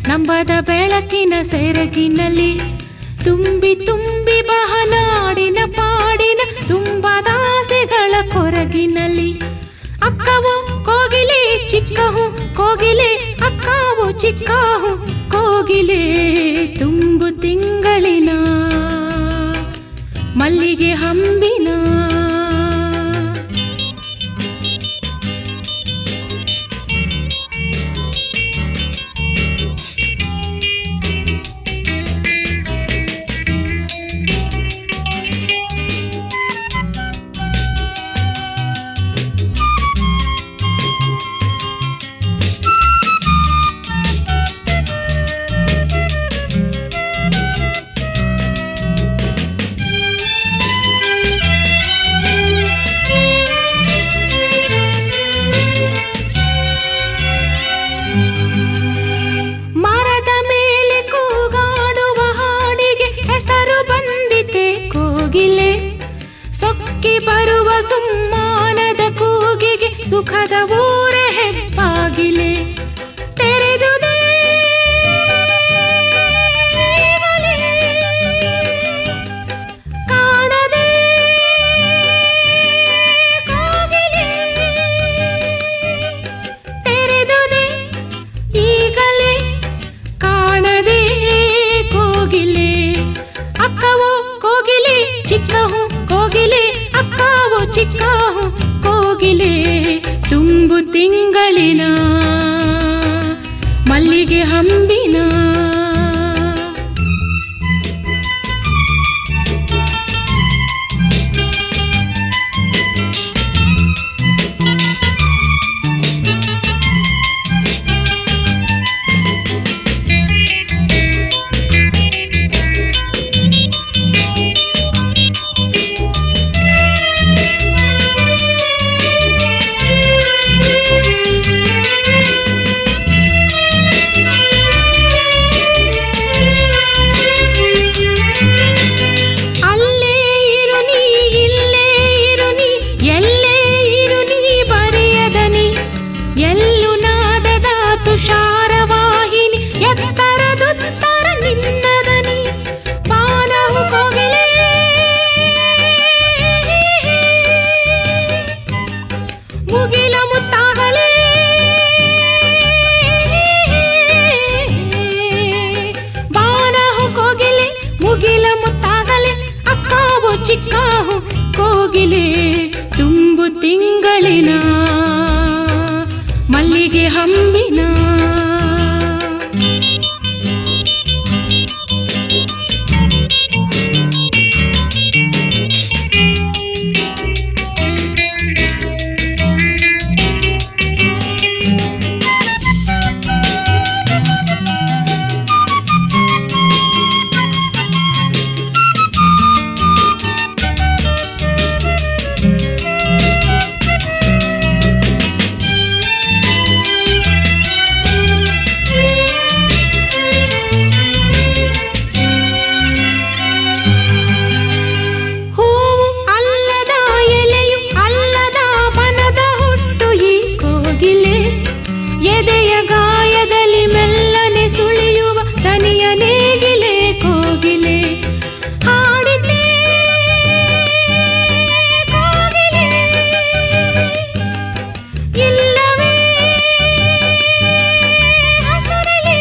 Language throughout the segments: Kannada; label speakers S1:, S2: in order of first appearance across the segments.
S1: ನಂಬದ ಬೆಳಕಿನ ಸೆರಗಿನಲ್ಲಿ ತುಂಬಿ ತುಂಬಿ ಬಹನಾಡಿನ ಪಾಡಿನ ತುಂಬದಾಸೆಗಳ ಕೊರಗಿನಲ್ಲಿ ಅಕ್ಕವು ಕೋಗಿಲೆ ಚಿಕ್ಕಹು ಕೋಗಿಲೆ ಅಕ್ಕವು ಚಿಕ್ಕಹು ಕೋಗಿಲೆ ತುಂಬು ತಿಂಗಳಿನ ಮಲ್ಲಿಗೆ ಹಂಬಿನ ಮರದ ಮೇಲೆ ಕೂಗಾಡುವ ಹಾಡಿಗೆ ಹೆಸರು ಬಂದಿತೆ ಕೋಗಿಲೆ ಸೊಕ್ಕಿ ಬರುವ ಸುಮ್ಮಾನದ ಕೂಗಿಗೆ ಸುಖದ ಊರ ಹೆಪ್ಪಾಗಿಲೆ ತೆರೆದುದೇ ಈಗಲೇ ಕಾಣದೆ ಕೋಗಿಲೆ ತೆರೆದುದೆ ಈಗಲೇ ಕಾಣದೆ ಕೋಗಿಲೆ ಅಕ್ಕವು ಕೋಗಿಲೆ ಚಿಕ್ಕಹು ಕೋಗಿಲೆ ಅಕ್ಕವು ಚಿಕ್ಕಹು ಕೋಗಿಲೆ ತುಂಬು ತಿಂಗಳಿನ ಮಲ್ಲಿಗೆ ಹಂಬಿನ ಅಲ್ಲೇ ಇರು ನೀ ಇಲ್ಲೇ ಇರು ನೀ ಎಲ್ಲೇ ಇರು ನೀ ಬರೆಯದನಿ ಎಲ್ಲು ನಾದದ ತುಷಾರವಾಹಿನಿ ಎತ್ತರದುತ್ತರ ನಿನ್ನದನಿ ಪಾನವು ಕೋಗಿಲೆ ಮುಗಿಲ ಮುತ್ತಾಗಲೇ ಬಾನಹು ಕೋಗಿಲೆ ಮುಗಿಲ ಮುತ್ತಾಗಲೆ ಅಕ್ಕಾವು ಚಿಕ್ಕಾವು ಕೋಗಿಲೆ ತುಂಬು ತಿಂಗಳಿನ ಮಲ್ಲಿಗೆ ಹಂಬಿನ ಹೂವು ಅಲ್ಲದ ಎಲೆಯು ಅಲ್ಲದ ಬನದ ಹುಟ್ಟು ಈ ಕೋಗಿಲೆ ಎದೆಯ ಗಾಯದಲ್ಲಿ ಮೆಲ್ಲನೆ ಸುಳಿಯುವ ದನಿಯ ನೇಗಿಲೆ ಕೋಗಿಲೆ ಹಾಡಿದೆ ಕೋಗಿಲೆ ಇಲ್ಲವೇ ಹಸರಲೆ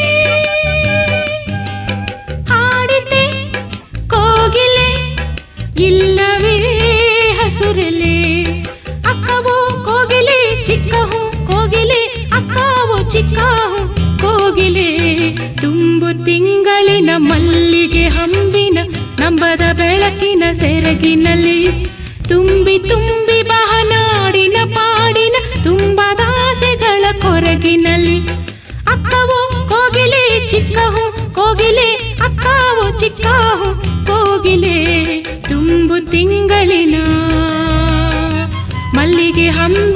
S1: ಹಾಡಿದೆ ಕೋಗಿಲೆ ಇಲ್ಲವೇ ಹಸುರಲೆ ಅಕ್ಕವು ಕೋಗಿಲೆ ಚಿಕ್ಕಹು ಕೋಗಿಲೆ ಅಕ್ಕವು ಚಿಕ್ಕಹು ಕೋಗಿಲೆ ತುಂಬು ತಿಂಗಳಿನ ಮಲ್ಲಿಗೆ ಹಂಬಿನ ನಂಬದ ಬೆಳಕಿನ ಸೆರಗಿನಲ್ಲಿ ತುಂಬಿ ತುಂಬಿ ಬಹನಾಡಿನ ಪಾಡಿನ ತುಂಬದಾಸೆಗಳ ಕೊರಗಿನಲ್ಲಿ ಅಕ್ಕವು ಕೋಗಿಲೆ ಚಿಕ್ಕಹು ಕೋಗಿಲೆ ಅಕ್ಕವು ಚಿಕ್ಕಹು ಕೋಗಿಲೆ ತುಂಬು ತಿಂಗಳಿನ ಮಲ್ಲಿಗೆ ಹಂಬ